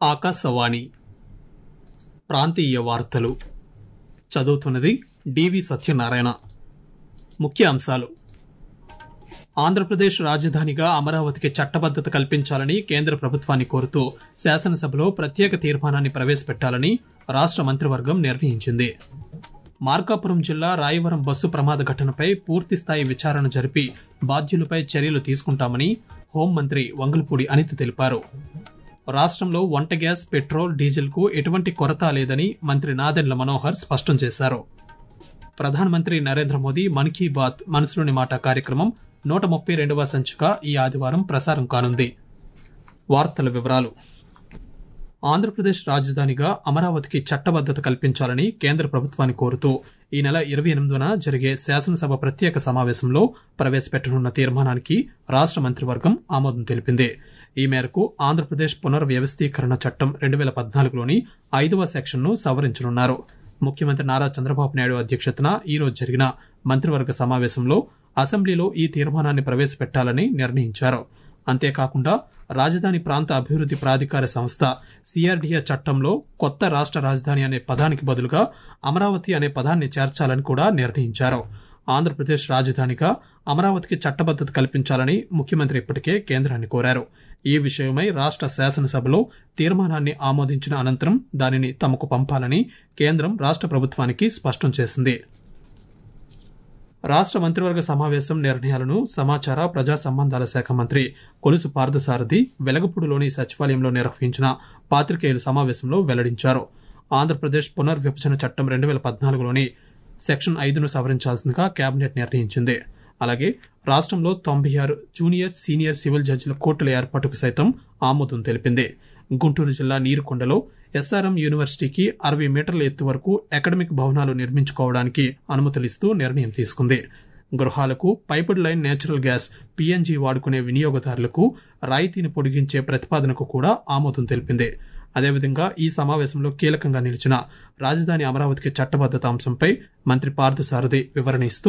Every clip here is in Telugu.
ఆకాశవాణి ప్రాంతీయ వార్తలు చదువుతున్నది డివి సత్యనారాయణ ముఖ్య అంశాలు ఆంధ్రప్రదేశ్ రాజధానిగా అమరావతికి చట్టబద్దత కల్పించాలని కేంద్ర ప్రభుత్వాన్ని కోరుతూ శాసనసభలో ప్రత్యేక తీర్మానాన్ని ప్రవేశపెట్టాలని రాష్ట్ర మంత్రివర్గం నిర్ణయించింది మార్కాపురం జిల్లా రాయవరం బస్సు ప్రమాద ఘటనపై పూర్తిస్థాయి విచారణ జరిపి బాధ్యులపై చర్యలు తీసుకుంటామని హోంమంత్రి వంగలపూడి అనిత తెలిపారు రాష్ట్రంలో వంట గ్యాస్ పెట్రోల్ డీజిల్కు ఎటువంటి కొరత లేదని మంత్రి నాదెండ్ల మనోహర్ స్పష్టం చేశారు ప్రధానమంత్రి నరేంద్ర మోదీ మన్ కీ బాత్ మనసులోని మాట కార్యక్రమం నూట ముప్పై రెండవ సంచిక ఈ ఆదివారం ప్రసారం కానుంది వార్తల వివరాలు ఆంధ్రప్రదేశ్ రాజధానిగా అమరావతికి చట్టబద్దత కల్పించాలని కేంద్ర ప్రభుత్వాన్ని కోరుతూ ఈ నెల ఇరవై ఎనిమిదిన జరిగే శాసనసభ ప్రత్యేక సమావేశంలో ప్రవేశపెట్టనున్న తీర్మానానికి రాష్ట్ర మంత్రివర్గం ఆమోదం తెలిపింది ఈ మేరకు ఆంధ్రప్రదేశ్ పునర్వ్యవస్థీకరణ చట్టం రెండు వేల పద్నాలుగులోని ఐదవ సెక్షన్ను సవరించనున్నారు ముఖ్యమంత్రి నారా చంద్రబాబు నాయుడు అధ్యక్షతన ఈ రోజు జరిగిన మంత్రివర్గ సమావేశంలో అసెంబ్లీలో ఈ తీర్మానాన్ని ప్రవేశపెట్టాలని నిర్ణయించారు అంతేకాకుండా రాజధాని ప్రాంత అభివృద్ధి ప్రాధికార సంస్థ సిఆర్డీఏ చట్టంలో కొత్త రాష్ట్ర రాజధాని అనే పదానికి బదులుగా అమరావతి అనే పదాన్ని చేర్చాలని కూడా నిర్ణయించారు ఆంధ్రప్రదేశ్ రాజధానిగా అమరావతికి చట్టబద్దత కల్పించాలని ముఖ్యమంత్రి ఇప్పటికే కేంద్రాన్ని కోరారు ఈ విషయమై రాష్ట్ర శాసనసభలో తీర్మానాన్ని ఆమోదించిన అనంతరం దానిని తమకు పంపాలని కేంద్రం రాష్ట్ర ప్రభుత్వానికి స్పష్టం చేసింది రాష్ట్ర మంత్రివర్గ సమావేశం నిర్ణయాలను సమాచార ప్రజా సంబంధాల శాఖ మంత్రి కొలుసు పార్థసారథి వెలగపూడిలోని సచివాలయంలో నిర్వహించిన పాత్రికేయుల సమావేశంలో వెల్లడించారు ఆంధ్రప్రదేశ్ పునర్విభజన చట్టం రెండు వేల పద్నాలుగులోని సెక్షన్ ఐదును సవరించాల్సిందిగా కేబినెట్ నిర్ణయించింది అలాగే రాష్ట్రంలో తొంభై ఆరు జూనియర్ సీనియర్ సివిల్ జడ్జిల కోర్టుల ఏర్పాటుకు సైతం ఆమోదం తెలిపింది గుంటూరు జిల్లా నీరుకొండలో ఎస్ఆర్ఎం యూనివర్సిటీకి అరవై మీటర్ల ఎత్తు వరకు అకాడమిక్ భవనాలు నిర్మించుకోవడానికి అనుమతులిస్తూ నిర్ణయం తీసుకుంది గృహాలకు piped line natural gas PNG వాడుకునే వినియోగదారులకు రాయితీని పొడిగించే ప్రతిపాదనకు కూడా ఆమోదం తెలిపింది అదేవిధంగా ఈ సమావేశంలో కీలకంగా నిలిచిన రాజధాని అమరావతికి చట్టబద్దత అంశంపై మంత్రి పార్థసారథి వివరణ ఇస్తూ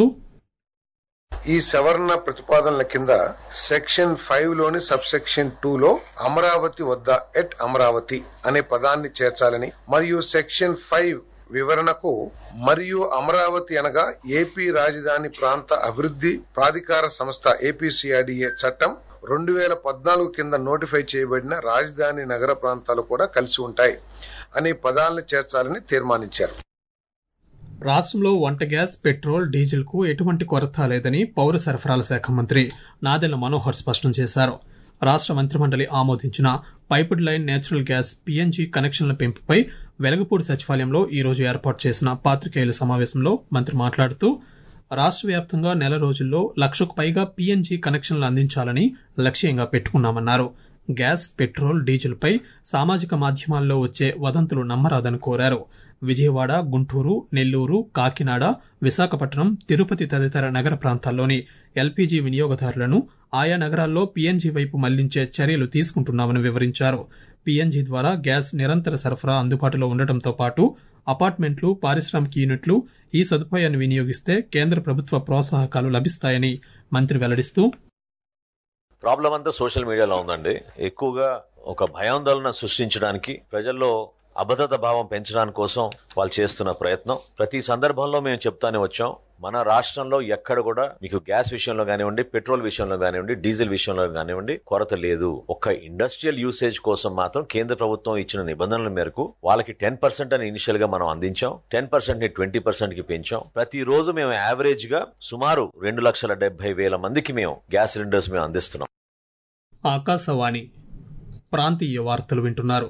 ఈ సవరణ ప్రతిపాదనల కింద సెక్షన్ ఫైవ్ లోని సబ్ సెక్షన్ టూ లో అమరావతి వద్ద ఎట్ అమరావతి అనే పదాన్ని చేర్చాలని మరియు సెక్షన్ ఫైవ్ వివరణకు మరియు అమరావతి అనగా ఏపీ రాజధాని ప్రాంత అభివృద్ధి ప్రాధికార సంస్థ ఏపీసీఆర్డీఏ చట్టం రెండు వేల పద్నాలుగు కింద నోటిఫై చేయబడిన రాజధాని నగర ప్రాంతాలు కూడా కలిసి ఉంటాయి అనే పదాలను చేర్చాలని తీర్మానించారు రాష్ట్రంలో వంట గ్యాస్ పెట్రోల్ డీజిల్ కు ఎటువంటి కొరత లేదని పౌర సరఫరాల శాఖ మంత్రి నాదెళ్ల మనోహర్ స్పష్టం చేశారు రాష్ట్ర మంత్రిమండలి ఆమోదించిన piped line natural gas PNG కనెక్షన్ల పెంపుపై వెలగపూడి సచివాలయంలో ఈ రోజు ఏర్పాటు చేసిన పాత్రికేయుల సమావేశంలో మంత్రి మాట్లాడుతూ రాష్ట్ర వ్యాప్తంగా నెల రోజుల్లో లక్షకు పైగా పీఎన్జీ కనెక్షన్లు అందించాలని లక్ష్యంగా పెట్టుకున్నామన్నారు గ్యాస్ పెట్రోల్ డీజిల్పై సామాజిక మాధ్యమాల్లో వచ్చే వదంతులు నమ్మరాదని కోరారు విజయవాడ గుంటూరు నెల్లూరు కాకినాడ విశాఖపట్నం తిరుపతి తదితర నగర ప్రాంతాల్లోని ఎల్పీజీ వినియోగదారులను ఆయా నగరాల్లో పీఎన్జీ వైపు మళ్లించే చర్యలు తీసుకుంటున్నామని వివరించారు పీఎన్జీ ద్వారా గ్యాస్ నిరంతర సరఫరా అందుబాటులో ఉండటంతో పాటు అపార్ట్మెంట్లు పారిశ్రామిక యూనిట్లు ఈ సదుపాయాన్ని వినియోగిస్తే కేంద్ర ప్రభుత్వ ప్రోత్సాహకాలు లభిస్తాయని మంత్రి వెల్లడిస్తూ ప్రాబ్లం అంతా సోషల్ మీడియాలో ఉందండి ఎక్కువగా ఒక భయాందోళన సృష్టించడానికి ప్రజల్లో అభద్రత భావం పెంచడానికి కోసం వాళ్ళు చేస్తున్న ప్రయత్నం ప్రతి సందర్భంలో మేము చెప్తానే వచ్చాం మన రాష్ట్రంలో ఎక్కడ కూడా మీకు గ్యాస్ విషయంలో కానివ్వండి పెట్రోల్ విషయంలో కానివ్వండి డీజిల్ విషయంలో కానివ్వండి కొరత లేదు ఒక్క ఇండస్ట్రియల్ యూసేజ్ కోసం మాత్రం కేంద్ర ప్రభుత్వం ఇచ్చిన నిబంధనల మేరకు వాళ్ళకి టెన్ పర్సెంట్ అని ఇనిషియల్ గా మనం అందించాం టెన్ పర్సెంట్ ని ట్వంటీ పర్సెంట్ కి పెంచాం ప్రతి రోజు మేము యావరేజ్ గా సుమారు రెండు లక్షల డెబ్బై వేల మందికి మేము గ్యాస్ సిలిండర్స్ మేము అందిస్తున్నాం ఆకాశవాణి ప్రాంతీయ వార్తలు వింటున్నారు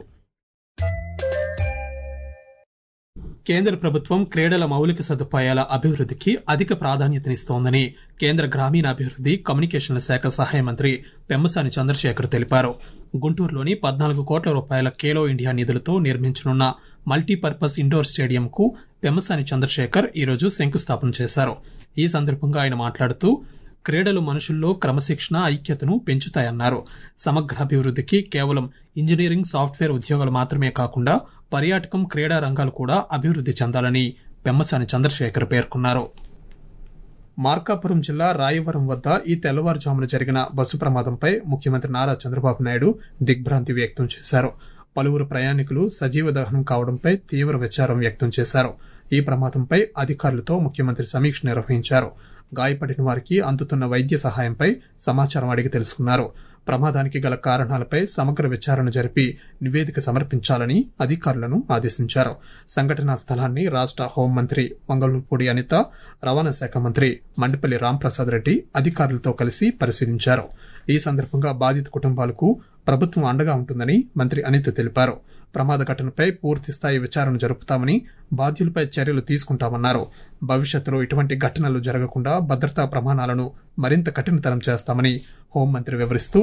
కేంద్ర ప్రభుత్వం క్రీడల మౌలిక సదుపాయాల అభివృద్ధికి అధిక ప్రాధాన్యతనిస్తోందని కేంద్ర గ్రామీణాభివృద్ధి కమ్యూనికేషన్ల శాఖ సహాయ మంత్రి పెమ్మసాని చంద్రశేఖర్ తెలిపారు గుంటూరులోని పద్నాలుగు కోట్ల రూపాయల ఖేలో ఇండియా నిధులతో నిర్మించనున్న మల్టీపర్పస్ ఇండోర్ స్టేడియంకు పెమ్మసాని చంద్రశేఖర్ ఈరోజు శంకుస్థాపన చేశారు ఈ సందర్భంగా ఆయన మాట్లాడుతూ క్రీడలు మనుషుల్లో క్రమశిక్షణ ఐక్యతను పెంచుతాయన్నారు సమగ్రాభివృద్ధికి కేవలం ఇంజనీరింగ్ సాఫ్ట్వేర్ ఉద్యోగాలు మాత్రమే కాకుండా పర్యాటకం క్రీడా రంగాలు కూడా అభివృద్ధి చెందాలని పెమ్మసాని చంద్రశేఖర్ పేర్కొన్నారు మార్కాపురం జిల్లా రాయవరం వద్ద ఈ తెల్లవారుజామున జరిగిన బస్సు ప్రమాదంపై ముఖ్యమంత్రి నారా చంద్రబాబు నాయుడు దిగ్భ్రాంతి వ్యక్తం చేశారు పలువురు ప్రయాణికులు సజీవ దహనం కావడంపై తీవ్ర విచారం వ్యక్తం చేశారు ఈ ప్రమాదంపై అధికారులతో ముఖ్యమంత్రి సమీక్ష నిర్వహించారు గాయపడిన వారికి అందుతున్న వైద్య సహాయంపై సమాచారం అడిగి తెలుసుకున్నారు ప్రమాదానికి గల కారణాలపై సమగ్ర విచారణ జరిపి నివేదిక సమర్పించాలని అధికారులను ఆదేశించారు సంఘటనా స్థలాన్ని రాష్ట్ర హోంమంత్రి మంగళపూడి అనిత రవాణా శాఖ మంత్రి మండిపల్లి రాంప్రసాద్ రెడ్డి అధికారులతో కలిసి పరిశీలించారు ఈ సందర్భంగా బాధిత కుటుంబాలకు ప్రభుత్వం అండగా ఉంటుందని మంత్రి అనిత తెలిపారు ప్రమాద ఘటనపై పూర్తి స్థాయి విచారణ జరుపుతామని బాధ్యులపై చర్యలు తీసుకుంటామన్నారు భవిష్యత్తులో ఇటువంటి ఘటనలు జరగకుండా భద్రతా ప్రమాణాలను మరింత కఠినతరం చేస్తామని హోంమంత్రి వివరిస్తూ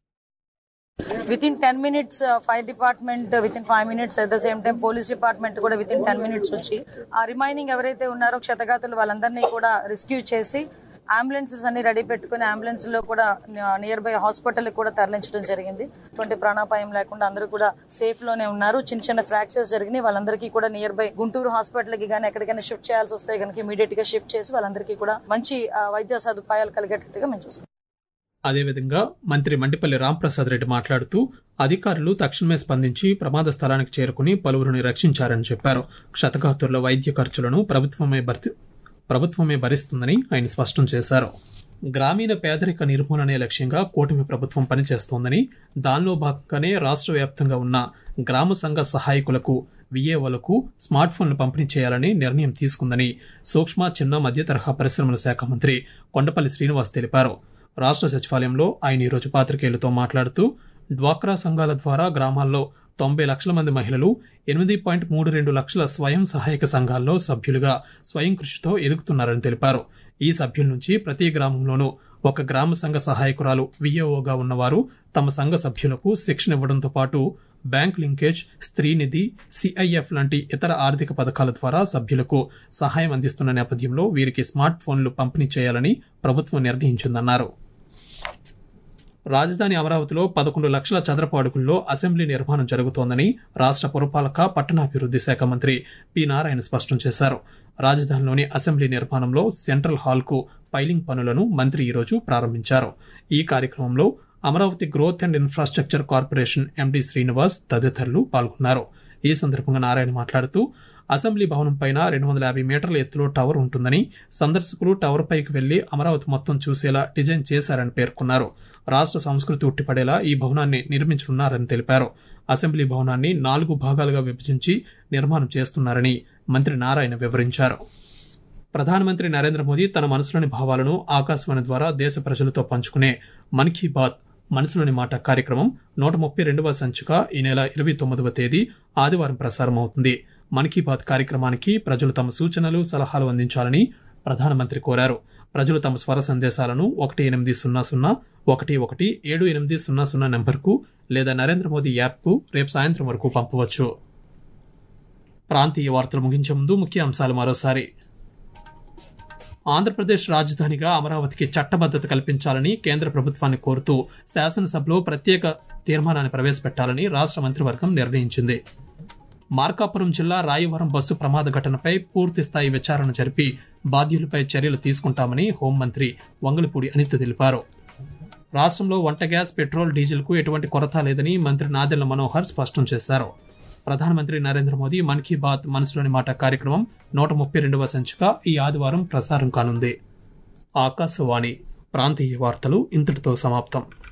with in ten minutes fire department with in five minutes at the same time police department కూడా విత్ ఇన్ టెన్ మినిట్స్ వచ్చి ఆ రిమైనింగ్ ఎవరైతే ఉన్నారో క్షతగాతులు వాళ్ళందరినీ కూడా రెస్క్యూ చేసి అంబులెన్సెస్ అన్ని రెడీ పెట్టుకుని అంబులెన్స్ లో కూడా నియర్ బై హాస్పిటల్ కూడా తరలించడం జరిగింది ఎటువంటి ప్రాణాపాయం లేకుండా అందరూ కూడా సేఫ్ లోనే ఉన్నారు చిన్న చిన్న ఫ్రాక్చర్స్ జరిగినాయి వాళ్ళందరికీ కూడా నియర్ బై గుంటూరు హాస్పిటల్ కి కానీ ఎక్కడికైనా షిఫ్ట్ చేయాల్సి వస్తే కనుక ఇమీడియట్ గా షిఫ్ట్ చేసి వాళ్ళందరికీ కూడా మంచి ఆ, వైద్య సదుపాయాలు కలిగేటట్టుగా మేము చూసుకుంటాం అదేవిధంగా మంత్రి మండిపల్లి రాంప్రసాద్ రెడ్డి మాట్లాడుతూ అధికారులు తక్షణమే స్పందించి ప్రమాద స్థలానికి చేరుకుని పలువురిని రక్షించారని చెప్పారు క్షతగాతుల వైద్య ఖర్చులను ప్రభుత్వమే భర్తీ ప్రభుత్వమే భరిస్తుందని ఆయన స్పష్టం చేశారు గ్రామీణ పేదరిక నిర్మూలనే లక్ష్యంగా కూటమి ప్రభుత్వం పనిచేస్తోందని దానిలో భాగంగానే రాష్ట్ర వ్యాప్తంగా ఉన్న గ్రామ సంఘ సహాయకులకు విఏఓలకు స్మార్ట్ ఫోన్లు పంపిణీ చేయాలని నిర్ణయం తీసుకుందని సూక్ష్మ చిన్న మధ్య తరహా పరిశ్రమల శాఖ మంత్రి కొండపల్లి శ్రీనివాస్ తెలిపారు రాష్ట్ర సచివాలయంలో ఆయన ఈరోజు పాత్రికేయులతో మాట్లాడుతూ డ్వాక్రా సంఘాల ద్వారా గ్రామాల్లో తొంభై లక్షల మంది మహిళలు ఎనిమిది పాయింట్ మూడు రెండు లక్షల స్వయం సహాయక సంఘాల్లో సభ్యులుగా స్వయం కృషితో ఎదుగుతున్నారని తెలిపారు ఈ సభ్యుల నుంచి ప్రతి గ్రామంలోనూ ఒక గ్రామ సంఘ సహాయకురాలు విఏఓగా ఉన్నవారు తమ సంఘ సభ్యులకు శిక్షణ ఇవ్వడంతో పాటు బ్యాంక్ లింకేజ్ స్త్రీ నిధి సిఐఎఫ్ లాంటి ఇతర ఆర్థిక పథకాల ద్వారా సభ్యులకు సహాయం అందిస్తున్న నేపథ్యంలో వీరికి స్మార్ట్ ఫోన్లు పంపిణీ చేయాలని ప్రభుత్వం నిర్ణయించిందన్నారు రాజధాని అమరావతిలో పదకొండు లక్షల చదరపు అడుగుల్లో అసెంబ్లీ నిర్మాణం జరుగుతోందని రాష్ట్ర పురపాలక పట్టణాభివృద్ధి శాఖ మంత్రి పి నారాయణ స్పష్టం చేశారు రాజధానిలోని అసెంబ్లీ నిర్మాణంలో సెంట్రల్ హాల్కు పైలింగ్ పనులను మంత్రి ఈరోజు ప్రారంభించారు ఈ కార్యక్రమంలో Amaravati growth and infrastructure corporation MD Srinivas తదితరులు పాల్గొన్నారు ఈ సందర్భంగా నారాయణ మాట్లాడుతూ అసెంబ్లీ భవనం పైన రెండు వందల యాభై మీటర్ల ఎత్తులో టవర్ ఉంటుందని సందర్శకులు టవర్ పైకి వెళ్లి అమరావతి మొత్తం చూసేలా డిజైన్ చేశారని పేర్కొన్నారు రాష్ట్ర సంస్కృతి ఉట్టిపడేలా ఈ భవనాన్ని నిర్మించనున్నారని తెలిపారు అసెంబ్లీ భవనాన్ని నాలుగు భాగాలుగా విభజించి నిర్మాణం చేస్తున్నారని మంత్రి నారాయణ వివరించారు ప్రధానమంత్రి నరేంద్ర మోదీ తన మనసులోని భావాలను ఆకాశవాణి ద్వారా దేశ ప్రజలతో పంచుకునే మన్ కీ బాత్ మనసులోని మాట కార్యక్రమం నూట ముప్పై రెండవ సంచిక ఈ నెల ఇరవై తొమ్మిదవ తేదీ ఆదివారం ప్రసారం అవుతుంది మన్ కీ బాత్ కార్యక్రమానికి ప్రజలు తమ సూచనలు సలహాలు అందించాలని ప్రధానమంత్రి కోరారు ప్రజలు తమ స్వర సందేశాలను ఒకటి ఎనిమిది సున్నా సున్నా ఒకటి ఒకటి ఏడు ఎనిమిది సున్నా సున్నా నెంబర్కు లేదా నరేంద్ర మోదీ యాప్కు రేపు సాయంత్రం వరకు పంపవచ్చు ప్రాంతీయ వార్తలు ముగించే ముందు ముఖ్య అంశాలు మరోసారి ఆంధ్రప్రదేశ్ రాజధానిగా అమరావతికి చట్టబద్దత కల్పించాలని కేంద్ర ప్రభుత్వాన్ని కోరుతూ శాసనసభలో ప్రత్యేక తీర్మానాన్ని ప్రవేశపెట్టాలని రాష్ట్ర మంత్రివర్గం నిర్ణయించింది మార్కాపురం జిల్లా రాయవరం బస్సు ప్రమాద ఘటనపై పూర్తి స్థాయి విచారణ జరిపి బాధ్యులపై చర్యలు తీసుకుంటామని హోంమంత్రి వంగలపూడి అనిత తెలిపారు రాష్ట్రంలో వంట గ్యాస్ పెట్రోల్ డీజిల్కు ఎటువంటి కొరత లేదని మంత్రి నాదెళ్ల మనోహర్ స్పష్టం చేశారు ప్రధానమంత్రి నరేంద్ర మోదీ మన్ కీ బాత్ మనసులోని మాట కార్యక్రమం నూట ముప్పై రెండవ సంచిక ఈ ఆదివారం ప్రసారం కానుంది ఆకాశవాణి ప్రాంతీయ వార్తలు ఇంతటితో సమాప్తం